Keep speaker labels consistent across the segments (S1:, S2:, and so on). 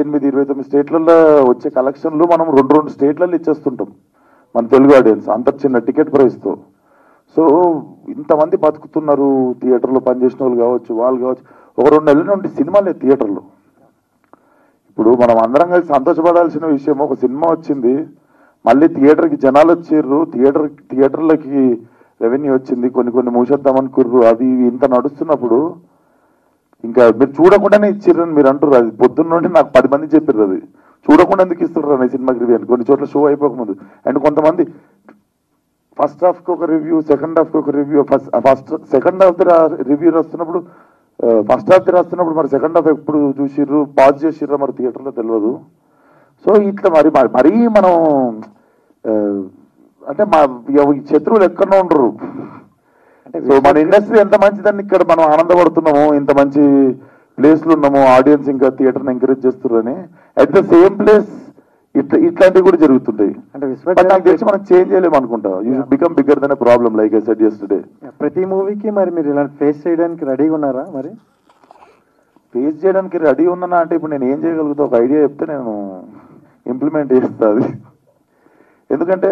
S1: ఎనిమిది ఇరవై తొమ్మిది స్టేట్లలో వచ్చే కలెక్షన్లు మనం రెండు రెండు స్టేట్లలో ఇచ్చేస్తుంటాం మన తెలుగు ఆడియన్స్ అంత చిన్న టికెట్ ప్రైస్తో సో ఇంతమంది బతుకుతున్నారు థియేటర్లో పనిచేసిన వాళ్ళు కావచ్చు వాళ్ళు కావచ్చు ఒక రెండు నెలల నుండి సినిమాలే థియేటర్లో ఇప్పుడు మనం అందరం కలిసి సంతోషపడాల్సిన విషయం ఒక సినిమా వచ్చింది మళ్ళీ థియేటర్కి జనాలు వచ్చారు థియేటర్ థియేటర్లకి రెవెన్యూ వచ్చింది కొన్ని కొన్ని మూసేద్దాం అనుకుర్రు అవి ఇవి ఇంత నడుస్తున్నప్పుడు ఇంకా మీరు చూడకుండానే ఇచ్చిర్రని మీరు అంటారు అది పొద్దున్న నుండి నాకు పది మంది చెప్పారు అది చూడకుండా ఎందుకు ఇస్తున్నారు అనే సినిమాకి రివ్యూ అని కొన్ని చోట్ల షో అయిపోకముందు అండ్ కొంతమంది ఫస్ట్ హాఫ్ కి ఒక రివ్యూ సెకండ్ హాఫ్ కి ఒక review first first second half review రాస్తున్నప్పుడు ఫస్ట్ హాఫ్ రాస్తున్నప్పుడు మరి సెకండ్ హాఫ్ ఎప్పుడు చూసిర్రు పాజ్ చేసిర్రా మరి థియేటర్లో తెలియదు సో ఇట్లా మరి మరి- మరీ మనం ఆ, అంటే మా ఎవ- ఈ శత్రువులు ఎక్కడో ఉండరు సో మన ఇండస్ట్రీ ఎంత మంచిదని ఇక్కడ మనం ఆనందపడుతున్నాము ఇంత మంచి ప్లేస్లు ఉన్నాము ఆడియన్స్ ఇంకా థియేటర్ని ఎంకరేజ్ చేస్తున్నారని అట్ ద సేమ్ ప్లేస్ ఇట్లా ఇట్లాంటివి కూడా జరుగుతుంటాయి
S2: అంటే
S1: బట్ నాకు తెలిసి మనం చేంజ్ చేయలేము అనుకుంటా you should become bigger then problem like I said yesterday
S2: ప్రతి మూవీకి మరి మీరు ఇలా ఫేస్ చేయడానికి రెడీగా ఉన్నారా మరి
S1: ఫేస్ చేయడానికి రెడీ ఉన్నానా అంటే ఇప్పుడు నేను ఏం చేయగలుగుతా ఒక ఐడియా చెప్తే నేను ఇంప్లిమెంట్ చేస్తా అది ఎందుకంటే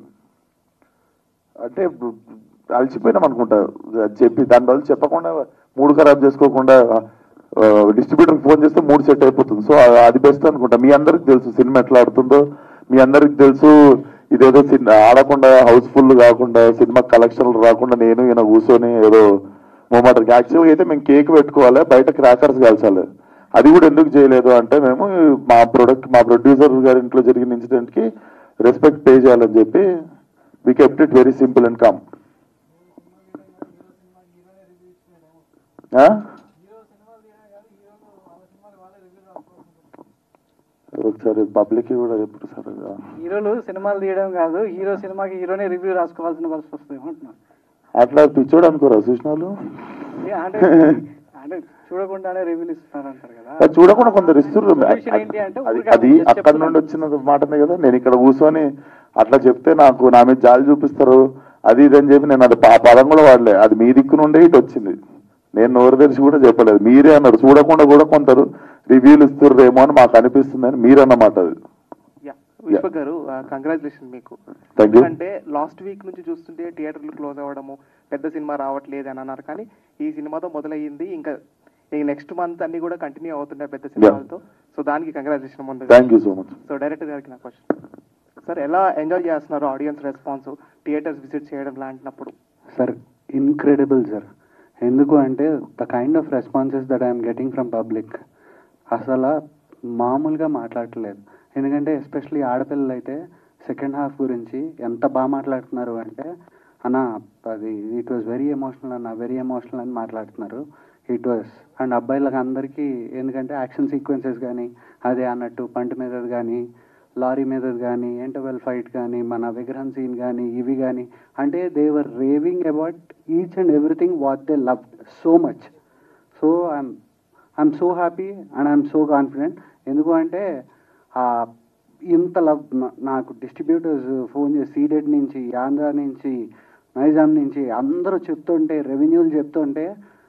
S1: అంటే అలసిపోయినాం అనుకుంటా అది చెప్పి దాని బదులు చెప్పకుండా మూడు ఖరాబ్ చేసుకోకుండా డిస్ట్రిబ్యూటర్ ఫోన్ చేస్తే మూడు సెట్ అయిపోతుంది సో అది బెస్ట్ అనుకుంటా మీ అందరికి తెలుసు సినిమా ఎట్లా ఆడుతుందో మీ అందరికి తెలుసు ఇదేదో సినిమా ఆడకుండా హౌస్ఫుల్ కాకుండా సినిమా కలెక్షన్లు రాకుండా నేను ఈయన కూర్చొని ఏదో మొమాట యాక్చువల్గా అయితే మేము కేక్ పెట్టుకోవాలి బయట క్రాకర్స్ కాల్చాలి అది కూడా ఎందుకు చేయలేదు అంటే మేము మా ప్రొడక్ట్ మా ప్రొడ్యూసర్ గారి ఇంట్లో జరిగిన ఇన్సిడెంట్ కి రెస్పెక్ట్ పే చేయాలని చెప్పి we kept it very simple and come ఒకసారి పబ్లిక్ కూడా చెప్పుడు సార్ అది.
S3: హీరోలు సినిమాలు తీయడం కాదు హీరో సినిమాకి హీరోనే రివ్యూ రాసుకోవాల్సిన పరిస్థితి వస్తుంది అంటున్నాను
S1: అట్లా పిచ్చోడు అనుకోరా చూసిన వాళ్ళు
S3: ఏ అంటే అంటే చూడకుండానే రివ్యూలు ఇస్తున్నారు అంటారు కదా
S1: అది చూడకుండా కొందరు ఇస్తుర్రు
S3: Solution ఏంటి అంటే
S1: అది
S3: ఊరికే
S1: అది
S3: just
S1: అక్కడ నుండి వచ్చిన మాటనే కదా నేను ఇక్కడ కూర్చొని అట్లా చెప్తే నాకు నా మీద జాలి చూపిస్తారు అది ఇది అని చెప్పి నేను అది ఆ పదం కూడా వాడలే అది మీ దిక్కు నుండే ఇటు వచ్చింది నేను నోరు తెరిచి కూడా చెప్పలేదు మీరే అన్నారు చూడకుండా కూడా కొందరు రివ్యూలు ఇస్తుర్రేమో అని మాకు అనిపిస్తుంది అని మీరన్నమాట అది
S4: యా విశ్వ గారు కంగ్రాచులేషన్ మీకు
S1: థ్యాంక్ యూ
S4: అంటే లాస్ట్ వీక్ నుంచి చూస్తుంటే థియేటర్లు క్లోజ్ అవ్వడము పెద్ద సినిమా రావట్లేదు అని అన్నారు కానీ ఈ సినిమాతో మొదలయ్యింది ఇంకా ఈ నెక్స్ట్ మంత్ అన్ని కూడా కంటిన్యూ అవుతున్నాయి పెద్ద సినిమాలతో సో దానికి కంగ్రాచులేషన్ ముందు
S1: thank you so much
S4: so director గారికి నా క్వశ్చన్ సార్ ఎలా ఎంజాయ్ చేస్తున్నారు ఆడియన్స్ రెస్పాన్స్ థియేటర్స్ విజిట్ చేయడం లాంటినప్పుడు
S5: సార్ ఇన్క్రెడిబుల్ సార్ ఎందుకు అంటే the kind of responses that I'm getting from public అసలు మామూలుగా మాట్లాడట్లేదు ఎందుకంటే ఎస్పెషలీ ఆడపిల్లలు అయితే సెకండ్ హాఫ్ గురించి ఎంత బాగా మాట్లాడుతున్నారు అంటే అన్న అది ఇట్ వాజ్ వెరీ ఎమోషనల్ అన్న వెరీ ఎమోషనల్ అని మాట్లాడుతున్నారు ఇట్ వాజ్ అండ్ అబ్బాయిలకు అందరికీ ఎందుకంటే యాక్షన్ సీక్వెన్సెస్ కానీ అదే అన్నట్టు పంట మీదది కానీ లారీ మీదది కానీ ఎంటర్వెల్ ఫైట్ కానీ మన విగ్రహం సీన్ కానీ ఇవి కానీ అంటే they were raving about each and everything what they love so much so I'm I'm so happy and I'm so confident ఎందుకు అంటే ఆ ఇంత లవ్ నాకు డిస్ట్రిబ్యూటర్స్ ఫోన్ చేసి సీడెడ్ నుంచి ఆంధ్ర నుంచి నైజాం నుంచి అందరూ చెప్తుంటే రెవెన్యూలు చెప్తుంటే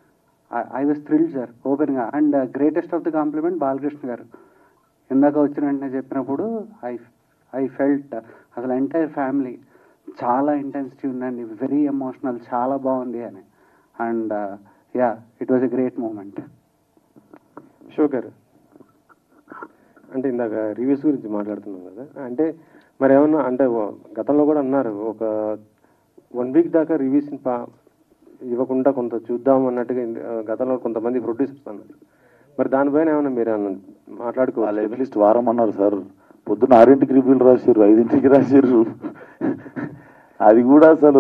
S5: ఐ వాజ్ థ్రిల్డ్ సార్ ఓపెన్గా and greatest of the compliment Balakrishna garu ఇందాక వచ్చిన వెంటనే చెప్పినప్పుడు ఐ ఐ ఫెల్ట్ అసలు ఎంటైర్ ఫ్యామిలీ చాలా ఇంటెన్సిటీ ఉందండి వెరీ ఎమోషనల్ చాలా బాగుంది అని and ya it was a great moment
S6: show గారు అంటే ఇందాక రివ్యూస్ గురించి మాట్లాడుతున్నాం కదా అంటే మరి ఏమన్నా అంటే ఓ- గతంలో కూడా అన్నారు ఒక వన్ వీక్ దాకా రివ్యూస్ ఇవ్వకుండా కొంత చూద్దాం అన్నట్టుగా ఇంద- ఆ, గతంలో కొంతమంది ప్రొడ్యూసర్స్ అన్నారు మరి దానిపైన ఏమన్నా మీరు ఏమన్నా
S1: వాళ్ళు
S6: మాట్లాడుకోవాలి
S1: అట్లీస్ట్ వారం అన్నారు సార్ పొద్దున్న ఆరింటికి రివ్యూలు రాసిర్రు ఐదింటికి రాసిర్రు అది కూడా అసలు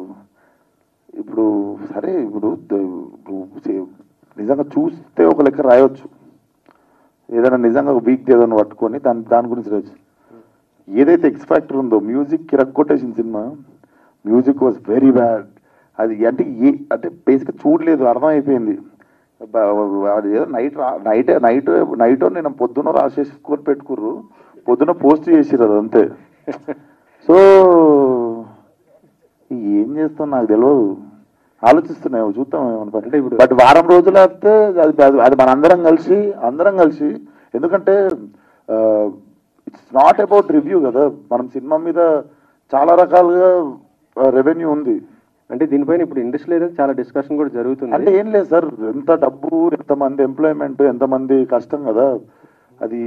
S1: ఇప్పుడు సరే ఇప్పుడు ద- ఇప్పుడు చే- నిజంగా చూస్తే ఒక లెక్క రాయొచ్చు ఏదైనా నిజంగా ఒక వీక్ ఏదైనా పట్టుకొని దాని దాని గురించి రాయొచ్చు ఏదైతే ఎక్స్ ఫ్యాక్టర్ ఉందో మ్యూజిక్ కిరక్కొట్టేసిన సినిమా మ్యూజిక్ వాజ్ వెరీ బ్యాడ్ అది అంటే ఏ అంటే బేసిక్గా చూడలేదు అర్థమైపోయింది బ- అది ఏదో నైట్ నైట్ నైట్ నైట్ నేను పొద్దున రాసేసుకొని పెట్టుకుర్రు పొద్దున పోస్ట్ చేసిర్రు అది అంతే సో ఏం చేస్తాం నాకు తెలియదు ఆలోచిస్తున్నాయి చూద్దాం
S6: అంటే ఇప్పుడు-
S1: బట్ వారం రోజులు అయితే అది అది- అది మనందరం కలిసి అందరం కలిసి ఎందుకంటే ఇట్స్ నాట్ అబౌట్ రివ్యూ కదా మనం సినిమా మీద చాలా రకాలుగా రెవెన్యూ ఉంది
S6: అంటే దీనిపైన ఇప్పుడు ఇండస్ట్రీ ఏదో చాలా డిస్కషన్ కూడా
S1: అంటే
S6: జరుగుతుంది
S1: ఏం లేదు సార్ ఎంత డబ్బు ఎంతమంది ఎంప్లాయ్మెంట్ ఎంతమంది కష్టం కదా అది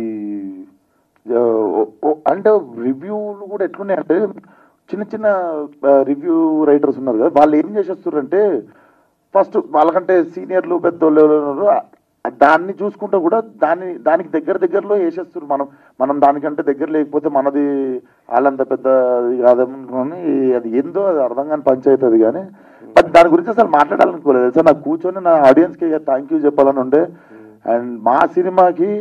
S1: ఆ, ఓ- ఓ- అంటే రివ్యూలు కూడా ఎట్లున్నాయంటే చిన్న చిన్న రివ్యూ రైటర్స్ ఉన్నారు కదా వాళ్ళు ఏం చేసేస్తారంటే ఫస్ట్ వాళ్ళకంటే సీనియర్లు పెద్దోళ్ళు ఎవరు ఉన్నారో, ఆ- దాన్ని చూసుకుంటూ కూడా దాని దానికి దగ్గర దగ్గరలో వేసేస్తారు మనం మనం దానికంటే దగ్గర లేకపోతే మనది వాళ్ళంత పెద్ద ఇది కాదనుకోని అది ఏందో అది అర్థం కాని పంచాయతీ అది కానీ బట్ దాని గురించి అసలు మాట్లాడాలనుకోలేదు తెలుసా నాకు కూర్చొని నా ఆడియన్స్కి థ్యాంక్ యూ చెప్పాలని ఉండే అండ్ మా సినిమాకి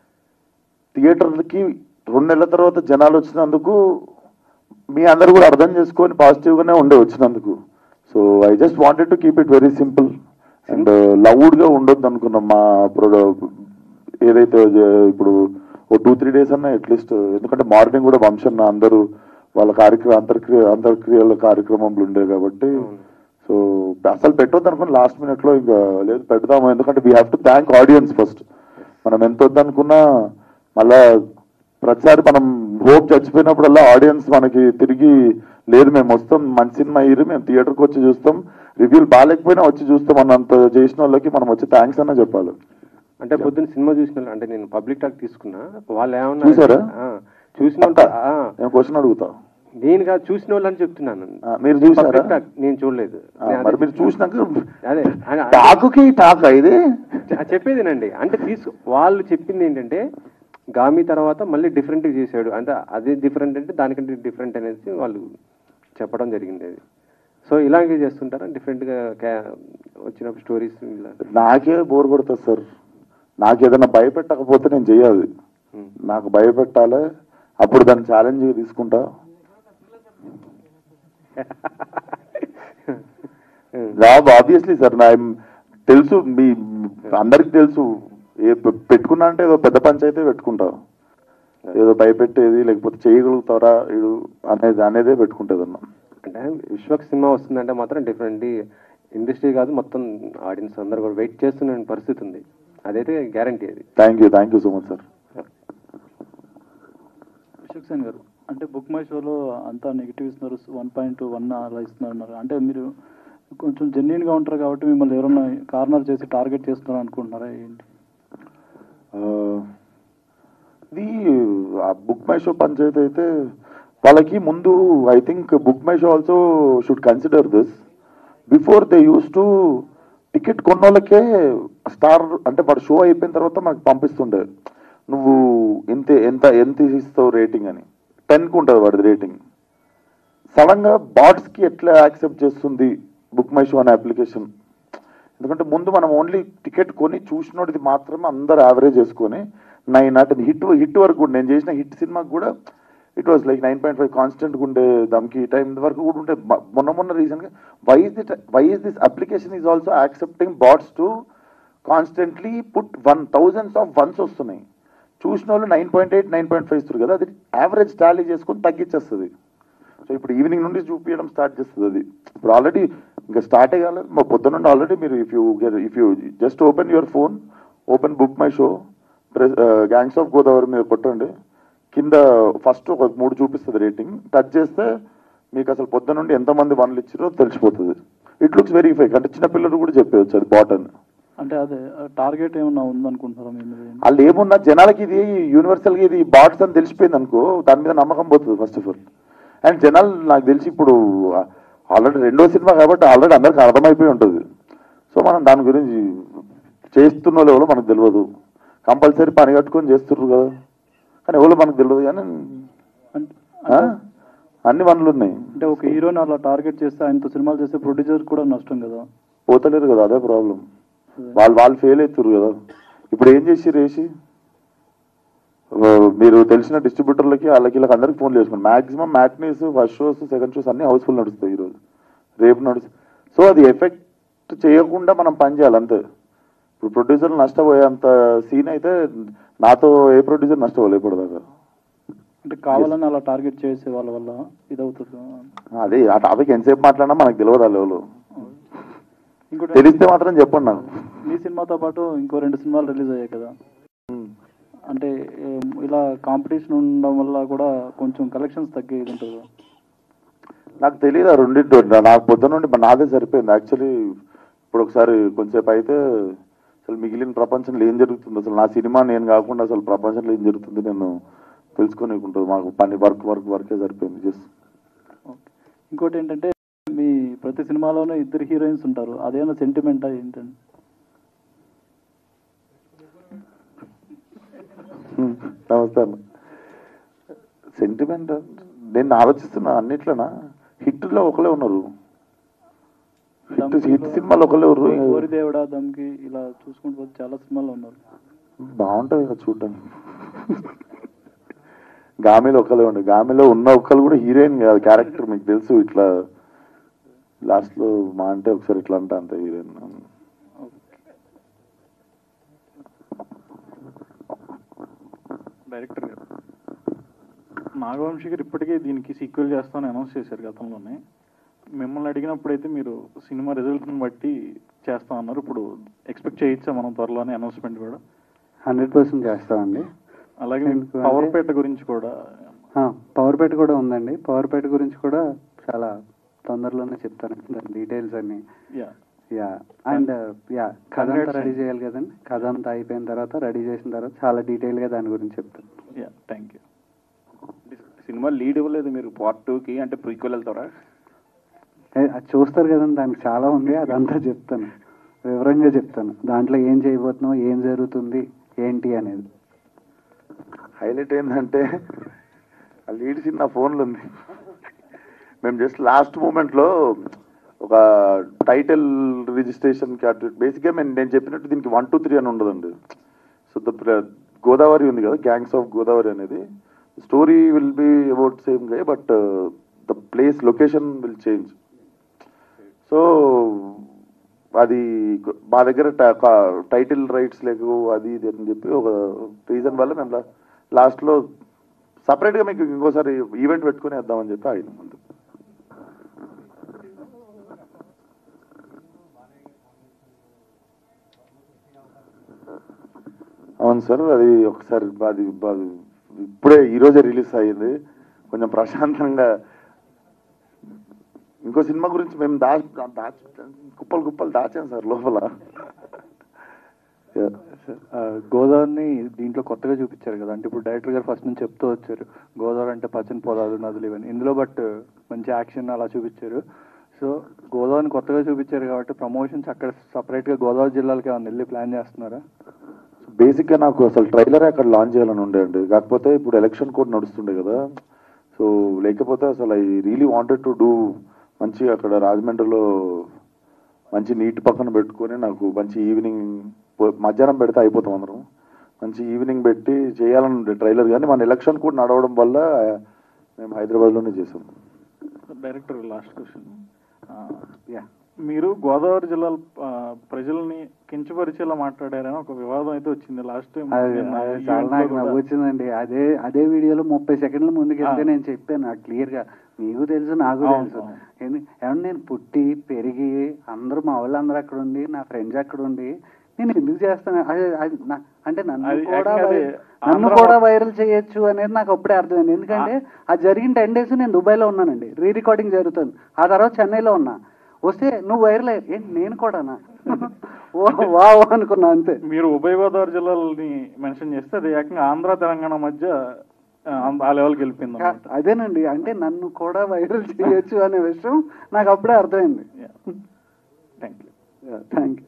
S1: థియేటర్లకి రెండు నెలల తర్వాత జనాలు వచ్చినందుకు మీ అందరు కూడా అర్థం చేసుకొని పాజిటివ్గానే ఉండే వచ్చినందుకు so I just wanted to keep it very simple and లౌడ్గా ఉండొద్దు అనుకున్నాం మా ప్రొడ ఏదైతే జ- ఇప్పుడు ఓ టూ త్రీ డేస్ అన్నా అట్లీస్ట్ ఎందుకంటే మార్నింగ్ కూడా వంశన్న అందరూ వాళ్ళ కార్యక్రమ అంతర్క్రియ అంతర్క్రియల కార్యక్రమంలో ఉండే కాబట్టి సో అసలు పెట్టొద్దు అనుకుని లాస్ట్ మినిట్ లో ఇంకా లేదు పెడదాము ఎందుకంటే we have to thank audience first మనం ఎంత వద్దనుకున్నా మళ్ళా ప్రతిసారి మనం హోప్ చచ్చిపోయినప్పుడల్లా ఆడియన్స్ మనకి తిరిగి లేదు మేము వస్తాం మంచి సినిమా అయ్యి మేము థియేటర్కి వచ్చి చూస్తాం రివ్యూలు బాగాలేకపోయినా వచ్చి చూస్తాం అన్నంత చేసిన వాళ్ళకి మనం వచ్చి థ్యాంక్స్ అన్న చెప్పాలి
S6: అంటే పొద్దున్న సినిమా చూసిన వాళ్ళు- అంటే నేను పబ్లిక్ టాక్ తీసుకున్నా వాళ్ళు ఏమన్నా
S1: చూసారా?
S6: చూసిన
S1: పక్కా.
S6: వాళ్ళు- ఆ,
S1: నేను క్వశ్చన్ అడుగుతా
S6: నేను కాదు చూసిన వాళ్ళు అని చెప్తున్నాను
S1: ఆ, మీరు చూసారా
S6: Public talk నేను చూడలేదు
S1: ఆ,
S6: నేను
S1: మరి
S6: అదే-
S1: మీరు చూసినాక
S6: అదే ఆయన-
S1: టాకుకి టాక్ ఇది
S6: ఆ, చెప్పేదేనండి అంటే తీసు వాళ్ళు చెప్పింది ఏంటంటే గామి తర్వాత మళ్ళీ డిఫరెంట్ చేశాడు అంటే అదే డిఫరెంట్ అంటే దానికంటే డిఫరెంట్ అనేసి వాళ్ళు చెప్పడం జరిగింది అది సో ఇలాగే చేస్తుంటారా డిఫరెంట్గా వచ్చినప్పుడు స్టోరీస్ ఇలా
S1: నాకే బోర్ కొడుతుంది సార్ నాకు ఏదైనా భయపెట్టకపోతే నేను చెయ్యాలి
S6: ఉమ్.
S1: నాకు భయపెట్టాలి అప్పుడు దాన్ని ఛాలెంజ్ తీసుకుంటా ఆబ్వియస్లీ సార్ నా తెలుసు మీ అందరికి తెలుసు ఏ పె- పెట్టుకున్నా అంటే ఏదో పెద్ద పంచాయితీ పెట్టుకుంటా ఏదో భయపెట్టేది లేకపోతే చేయగలుగుతారా ఇడు అనేది అనేదే పెట్టుకుంటుంది అన్న
S6: అంటే విశ్వక్ సినిమా వస్తుందంటే మాత్రం డిఫరెంట్ ఇండస్ట్రీ కాదు మొత్తం ఆడియన్స్ అందరు కూడా వెయిట్ చేస్తున్న పరిస్థితి ఉంది అదైతే గ్యారంటీ అది
S1: thank you thank you so much sir
S7: Ashok Sen garu అంటే బుక్ మై షోలో అంతా నెగిటివ్ ఇస్తున్నారు వన్ పాయింట్ వన్ అలా ఇస్తున్నారు అన్నారు. అంటే మీరు కొంచెం జెన్యున్ గా ఉంటారు కాబట్టి మిమ్మల్ని ఎవరైనా కార్నర్ చేసి టార్గెట్ చేస్తున్నారు అనుకుంటున్నారా ఏంటి
S1: ఆ, ఇది ఆ బుక్ మై షో పంచాయతీ అయితే వాళ్ళకి ముందు I think Book My Show also should consider this before they use to ticket కొన్నోళ్ళకే స్టార్ అంటే వాడు షో అయిపోయిన తర్వాత మనకు పంపిస్తుండే నువ్వు ఎంత ఎంత ఎంత ఇస్తావు రేటింగ్ అని టెన్కి ఉంటుంది వాడిది రేటింగ్ సడన్ గా బాట్స్ కి ఎట్లా యాక్సెప్ట్ చేస్తుంది బుక్ మై షో అనే అప్లికేషన్ ఎందుకంటే ముందు మనం ఓన్లీ టికెట్ కొని చూసినోడిది మాత్రమే అందరు యావరేజ్ చేసుకొని నైన్ నాట్ హిట్ హిట్ వరకు కూడా నేను చేసిన హిట్ సినిమాకి కూడా it was like nine point five constant ఉండే దమ్కి టైం వరకు కూడా ఉంటే మ- మొన్న మొన్న రీసెంట్ గా why is it why is this application is also accepting bots to constantly put one thousands of ones వస్తున్నాయి చూసిన వాళ్ళు nine point eight nine point five ఇస్తారు కదా అది యావరేజ్ టాలీ చేసుకొని తగ్గించేస్తుంది సో ఇప్పుడు ఈవినింగ్ నుండి చూపించడం స్టార్ట్ చేస్తుంది అది ఇప్పుడు ఆల్రెడీ ఇంకా స్టార్ట్ అయ్యాలి మా పొద్దున నుండి ఆల్రెడీ మీరు if you if you just open your phone open Book My Show gangs of Godavari మీద కొట్టండి కింద ఫస్ట్ ఒక మూడు చూపిస్తుంది రేటింగ్ టచ్ చేస్తే మీకు అసలు పొద్దున నుండి ఎంతమంది వన్లు ఇచ్చారో తెలిసిపోతుంది ఇట్ లుక్స్ వెరీ ఫేక్ అంటే చిన్న పిల్లలు కూడా చెప్పేయచ్చు అది బాటన్
S7: అంటే అదే టార్గెట్ ఏమన్నా ఉందనుకుంటున్నారా మీ మీద ఏంటి?
S1: వాళ్ళు ఏమున్నా జనాలకి ఇది యూనివర్సల్ గా ఇది బాట్స్ అని తెలిసిపోయింది అనుకో దాని మీద నమ్మకం పోతుంది ఫస్ట్ ఆఫ్ ఆల్ అండ్ జనాలు నాకు తెలిసి ఇప్పుడు ఆల్రెడీ రెండో సినిమా కాబట్టి ఆల్రెడీ అందరికి అర్థమైపోయి ఉంటుంది సో మనం దాని గురించి చేస్తున్న వాళ్ళు ఎవరో మనకు తెలియదు కంపల్సరీ పని కట్టుకొని చేస్తుర్రు కదా కానీ ఎవరో మనకు తెలియదు కానీ
S7: అంటే
S1: ఆ? అన్ని వనరులు ఉన్నాయి
S7: అంటే ఒక హీరోని అలా టార్గెట్ చేస్తే ఆయనతో సినిమాలు చేస్తే ప్రొడ్యూసర్ కూడా నష్టం కదా
S1: పోతలేరు కదా అదే ప్రాబ్లం వాళ్ళు వాళ్ళు ఫెయిల్ అవుతారు కదా ఇప్పుడు ఏం చేసి రేసి మీరు తెలిసిన డిస్ట్రిబ్యూటర్లకి వాళ్ళకి వీళ్ళకి అందరికి ఫోన్ చేసుకోండి maximum matinees first shows second shows అన్ని హౌస్ఫుల్ నడుస్తాయి ఈరోజు రేపు నడుస్తాయి సో అది ఎఫెక్ట్ చేయకుండా మనం పని చేయాలి అంతే ఇప్పుడు ప్రొడ్యూసర్ నష్టపోయేంత సీన్ అయితే నాతో ఏ ప్రొడ్యూసర్ నష్టపోలేదు ఇప్పటిదాకా
S7: అంటే కావాలని అలా టార్గెట్ చేసే వాళ్ళ వల్ల ఇదవుతుంది
S1: అదే ఆ టాపిక్ ఎంతసేపు మాట్లాడినా మనకు తెలియదు ఆ లెవెల్
S7: ఇంకోటి
S1: తెలిస్తే మాత్రం చెప్పండి నాకు
S7: మీ సినిమాతో పాటు ఇంకో రెండు సినిమాలు రిలీజ్ అయ్యాయి కదా అంటే ఏం, ఇలా కాంపిటీషన్ ఉండడం వల్ల కూడా కొంచెం కలెక్షన్స్ తగ్గేది ఉంటుంది కదా.
S1: నాకు తెలియదు ఆ రెండింటి నాకు పొద్దున నుండి మరి నాదే సరిపోయింది యాక్చువల్లీ ఇప్పుడు ఒకసారి కొంచెంసేపు అయితే అసలు మిగిలిన ప్రపంచంలో ఏం జరుగుతుంది అసలు నా సినిమా నేను కాకుండా అసలు ప్రపంచంలో ఏం జరుగుతుంది నేను తెలుసుకోనికుంటుంది మాకు పని వర్క్ వర్క్ వర్కే సరిపోయింది జస్ట్
S7: ఓకే ఇంకోటి ఏంటంటే మీ ప్రతి సినిమాలోనూ ఇద్దరు హీరోయిన్స్ ఉంటారు అదేమైనా సెంటిమెంటా ఏంటండి
S1: నమస్తే అన్న సెంటిమెంట్ నేను ఆలోచిస్తున్నా అన్నిట్లోనా హిట్లో ఒకలే ఉన్నారు హిట్ హిట్ సినిమాలు ఒకలే ఉన్నారు
S7: ఓరి దేవుడా దమ్కి ఇలా చూసుకుంటూ పోతే చాలా సినిమాలు ఉన్నారు
S1: బాగుంటుంది కదా చూడడానికి గామిలో ఒకలే ఉండే గామిలో ఉన్న ఒక్కరు కూడా హీరోయిన్ కాదు క్యారెక్టర్ మీకు తెలుసు ఇట్లా లాస్ట్ లో మా అంటే ఒకసారి ఇట్లా అంట అంత హీరోయిన్
S8: డైరెక్టర్ గారు నాగవంశి గారు ఇప్పటికే దీనికి సీక్వెల్ చేస్తామని అనౌన్స్ చేశారు గతంలోనే మిమ్మల్ని అడిగినప్పుడైతే మీరు సినిమా రిజల్ట్ని బట్టి చేస్తామన్నారు ఇప్పుడు ఎక్స్పెక్ట్ చేయొచ్చా మనం త్వరలోనే అనౌన్స్మెంట్ కూడా
S5: హండ్రెడ్ పర్సెంట్ చేస్తామండి
S8: అలాగే
S5: ఎందుకు
S8: పవర్పేట గురించి కూడా
S5: పవర్పేట కూడా ఉందండి పవర్పేట గురించి కూడా చాలా తొందరలోనే చెప్తాను దాని డీటెయిల్స్ అన్ని
S8: యా
S5: యా అండ్ యా కథ అంతా
S8: Congrats
S5: రెడీ
S8: అండి.
S5: చేయాలి కదండి కథ అంతా అయిపోయిన తర్వాత రెడీ చేసిన తర్వాత చాలా డీటెయిల్ గా దాని గురించి చెప్తాను
S8: యా థ్యాంక్ యూ
S9: సినిమా లీడ్ ఇవ్వలేదు మీరు పార్ట్ టూకి అంటే ప్రీక్వెల్ వెళ్తారా
S5: ఏ, అది చూస్తారు కదండి దానికి చాలా ఉంది అదంతా చెప్తాను వివరంగా చెప్తాను దాంట్లో ఏం చేయబోతున్నాం ఏం జరుగుతుంది ఏంటి అనేది
S1: హైలైట్ ఏంటంటే ఆ లీడ్ సీన్ నా ఫోన్లో ఉంది మేము జస్ట్ లాస్ట్ మూమెంట్లో ఒక టైటిల్ రిజిస్ట్రేషన్కి అటు బేసిక్గా మేము నేను చెప్పినట్టు దీనికి వన్ టూ త్రీ అని ఉండదండి సో ద గోదావరి ఉంది కదా గ్యాంగ్స్ ఆఫ్ గోదావరి అనేది story will be about same gay but the place location will change so అది మా దగ్గర టైటిల్ రైట్స్ లేకు అది ఇది అని చెప్పి ఒక రీజన్ వల్ల మేము లాస్ట్లో సపరేట్గా మీకు ఇంకోసారి ఈవెంట్ పెట్టుకుని వేద్దామని చెప్పి ఆగిన ముందు అవును సార్ అది ఒకసారి అది అది ఇప్పుడే ఈరోజే రిలీజ్ అయ్యింది కొంచెం ప్రశాంతంగా ఇంకో సినిమా గురించి మేము దా దాచి కుప్పలు కుప్పలు దాచాం సార్ లోపల Yeah.
S10: ఆ, గోదావరిని దీంట్లో కొత్తగా చూపించారు కదా అంటే ఇప్పుడు డైరెక్టర్ గారు ఫస్ట్ నుంచి చెప్తూ వచ్చారు గోదావరి అంటే పచ్చని పొలాలు నదులు ఇవన్నీ ఇందులో బట్ మంచి యాక్షన్ అలా చూపించారు సో గోదావరిని కొత్తగా చూపించారు కాబట్టి ప్రమోషన్స్ అక్కడ సపరేట్గా గోదావరి జిల్లాలకి ఏమైనా వెళ్ళి ప్లాన్ చేస్తున్నారా
S1: బేసిక్ గా నాకు అసలు ట్రైలర్ అక్కడ లాంచ్ చేయాలని ఉండే అండి కాకపోతే ఇప్పుడు ఎలక్షన్ కోడ్ నడుస్తుండే కదా సో లేకపోతే అసలు I really wanted to do మంచిగా అక్కడ రాజమండ్రిలో మంచి నీటి పక్కన పెట్టుకొని నాకు మంచి ఈవినింగ్ మధ్యాహ్నం పెడితే అయిపోతాం అందరం మంచి ఈవినింగ్ పెట్టి చేయాలని ఉండే ట్రైలర్ కానీ మన ఎలక్షన్ కూడా నడవడం వల్ల మేము హైదరాబాద్లోనే చేసాం
S8: డైరెక్టర్ లాస్ట్ క్వశ్చన్
S5: యా
S8: మీరు గోదావరి జిల్లా ప్రజల్ని కించపరిచేలా మాట్లాడారని ఒక వివాదం అయితే వచ్చింది లాస్ట్ టైం
S5: అది అది చాలా నాకు నవ్వు వచ్చిందండి అదే అదే వీడియోలో ముప్పై సెకండ్ల ముందుకు వెళ్తే
S8: ఆ.
S5: నేను చెప్పాను నాకు క్లియర్ గా మీకు తెలుసు నాకు
S8: అవును,
S5: తెలుసు
S8: అవును.
S5: ఎందు- ఏమన్నా నేను పుట్టి పెరిగి అందరూ మా వాళ్ళందరూ అక్కడ ఉండి నా ఫ్రెండ్స్ అక్కడ ఉండి నేను ఎందుకు చేస్తాను అది అది నా- అంటే నన్ను
S8: అది
S5: కూడా
S8: యాక్చువల్లీ
S5: వై-
S8: అది
S5: నన్ను
S8: ఆంధ్ర
S5: కూడా
S8: మొ-
S5: వైరల్ చేయొచ్చు అనేది నాకు అప్పుడే అర్థమైంది ఎందుకంటే అది జరిగిన టెన్ డేస్ నేను దుబాయ్లో ఉన్నానండి రీ రికార్డింగ్ జరుగుతుంది ఆ తర్వాత చెన్నైలో ఉన్నా వస్తే నువ్వు వైరల్ అయ్యి ఏంటి నేను కూడానా ఓ వావ్ అనుకున్నా అంతే
S8: మీరు ఉభయ గోదావరి జిల్లాలని మెన్షన్ చేస్తే అది ఏకంగా ఆంధ్ర తెలంగాణ మధ్య ఆ, ఆ లెవెల్కి వెళ్ళిపోయింది అనమాట
S5: అదేనండి అంటే నన్ను కూడా వైరల్ చేయొచ్చు అనే విషయం నాకు అప్పుడే అర్థమైంది
S8: థ్యాంక్ యూ
S5: థ్యాంక్ యూ